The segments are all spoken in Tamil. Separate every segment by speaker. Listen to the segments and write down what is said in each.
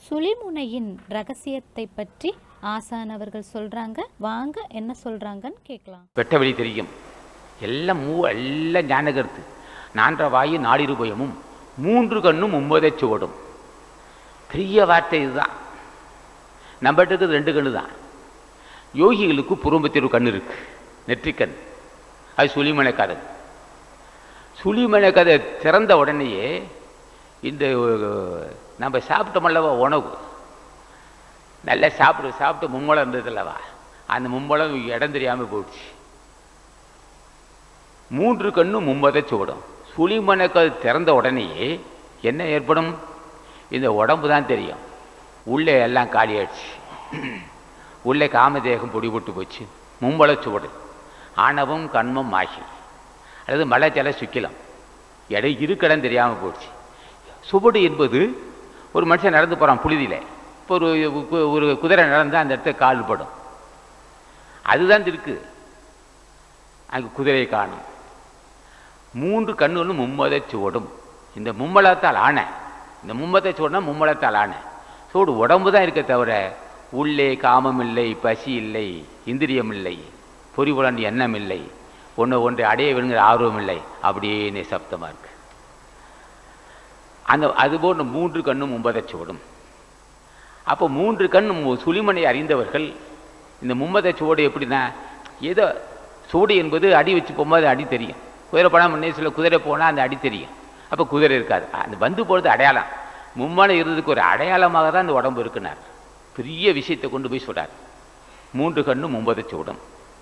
Speaker 1: சுழிமுனையின் ரகசியத்தை பற்றி ஆசான் அவர்கள் சொல்றாங்க வாங்க என்ன சொல்றாங்கன்னு கேட்கலாம்
Speaker 2: வெட்ட வெளி தெரியும் எல்லாம் மூ எல்லாம் ஞானகருத்து நான்ற வாயு நாடிருபயமும் மூன்று கண்ணும் மும்பதை சுவடும் பெரிய வார்த்தை இதுதான் நம்மகிட்ட இருக்கிறது ரெண்டு கண்ணு தான் யோகிகளுக்கு புறம்பத்திரு கண் இருக்கு நெற்றிக்கண் அது சுழிமனை கதை சுழிமனை கதை திறந்த உடனேயே இந்த அஹ், நம்ம சாப்பிட்டோமல்லவா உணவு நல்லா சாப்பிடு சாப்பிட்டு மும்மலம் இருந்ததுல்லவா அந்த மும்மலம் இடம் தெரியாமல் போயிடுச்சு மூன்று கண்ணும் மும்பதை சுவடும் சுழிமனக்கல் திறந்த உடனேயே என்ன ஏற்படும் இந்த உடம்பு தான் தெரியும் உள்ளே எல்லாம் காலியாயிடுச்சு உள்ளே காமதேகம் பொடி போட்டு போச்சு மும்பள சுவடு ஆணவம் கண்மம் ஆகி அல்லது மலை ஜல சுக்கிலம் எடை இருக்கடம் தெரியாமல் போயிடுச்சு சுவடு என்பது ஒரு மனுஷன் நடந்து போகிறான் புழுதியில் இப்போ ஒரு கு- ஒரு குதிரை நடந்தால் அந்த இடத்துல கால் படும் அதுதான் இருக்கு அங்கே குதிரையை காணும் மூன்று கண்ணுகளும் மும்மதை சுவடும் இந்த மும்மலத்தால் ஆன இந்த மும்மதை சுவடுனா மும்மலத்தால் ஆன சூடு உடம்பு தான் இருக்க தவிர உள்ளே காமம் இல்லை பசி இல்லை இந்திரியம் இல்லை பொறிபுலன் எண்ணம் இல்லை ஒன்று ஒன்றை அடைய வேணுங்கிற ஆர்வம் இல்லை அப்படியே நிசப்தமாக இருக்கு அந்த அதுபோல் மூன்று கண்ணும் மும்பதை சுவடும் அப்போ மூன்று கண் மு- சுழிமனை அறிந்தவர்கள் இந்த மும்மத சுவடு எப்படின்னா ஏதோ சுவடு என்பது அடி வச்சு போகும்போது அடி தெரியும் குதிரை பணம் முன்னே சில குதிரை போனால் அந்த அடி தெரியும் அப்போ குதிரை இருக்காது அந்த வந்து போகிறது அடையாளம் மும்மலை இருந்ததுக்கு ஒரு அடையாளமாக தான் அந்த உடம்பு இருக்குனார் பெரிய விஷயத்தை கொண்டு போய் சொல்றார் மூன்று கண்ணும் மும்பத சுவடும்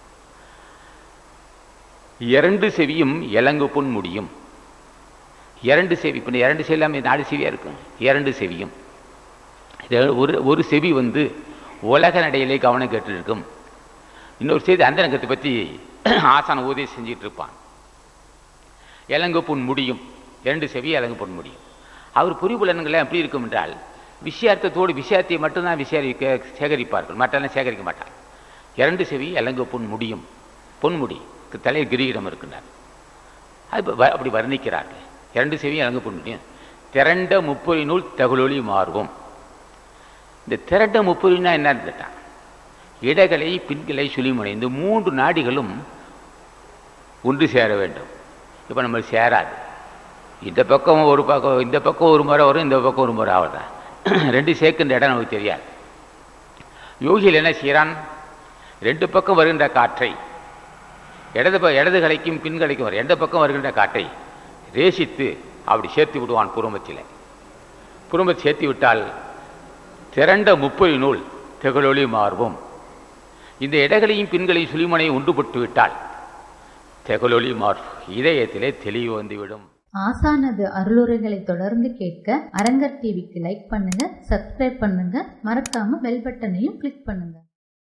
Speaker 2: இரண்டு செவியும் இலங்கு பொன் முடியும் இரண்டு செவி இப்போ இரண்டு செவி இல்லாமல் நாலு செவியாக இருக்கும் இரண்டு செவியும் இது ஒரு ஒரு செவி வந்து உலக நடையிலே கவனம் கேட்டு இருக்கும் இன்னொரு செய்தி அந்தரங்கத்தை பற்றி ஆசான உதவி செஞ்சிட்டு இருப்பான் இலங்கு பொன் முடியும் இரண்டு செவி இலங்கு பொன் முடியும் அவர் புரிபுலன்களை எப்படி இருக்கும் என்றால் விஷயார்த்தத்தோடு விஷயத்தை மட்டும்தான் விசாரிக்க சேகரிப்பார்கள் மற்றெல்லாம் சேகரிக்க மாட்டார் இரண்டு செவி இலங்கு பொன் முடியும் பொன்முடி தலையில் கிரீடம் இருக்கின்றார் அது இப்ப வ- அப்படி வர்ணிக்கிறார்கள் இரண்டு செவி இலங்கு பொன் முடியும் திரண்ட முப்பொறி நூல் தகுலொளி மாறுவோம் இந்த திரண்ட முப்பொறினா என்னன்னு கேட்டான் இடகளை பின்களை சுழிமுனை இந்த மூன்று நாடிகளும் ஒன்று சேர வேண்டும் இப்போ நம்ம சேராது இந்த பக்கம் ஒரு பக்கம் இந்த பக்கம் ஒரு முறை வரும் இந்த பக்கம் ஒரு முறை ஆகுதான் ரெண்டு சேர்க்கின்ற இடம் நமக்கு தெரியாது யோகியில் என்ன செய்கிறான் ரெண்டு பக்கம் வருகின்ற காற்றை இடது ப இடது கலைக்கும் பின் கலைக்கும் வரும் எந்த பக்கம் வருகின்ற காற்றை ரேசித்து அப்படி சேர்த்து விடுவான் புறம்பத்தில் புறம்பத்தை சேர்த்து விட்டால் திரண்ட முப்பொறி நூல் திகழொளி மாறுவோம் இந்த இடங்களையும் பின்களையும் சுழிமனையும் ஒன்றுபட்டு விட்டால் திகழொளி மாறும் இதயத்திலே தெளிவு வந்துவிடும்
Speaker 3: ஆசானது அருளுரைகளை தொடர்ந்து கேட்க அரங்கர் டிவிக்கு லைக் பண்ணுங்க சப்ஸ்கிரைப் பண்ணுங்க மறக்காம பெல் பட்டனையும் கிளிக் பண்ணுங்க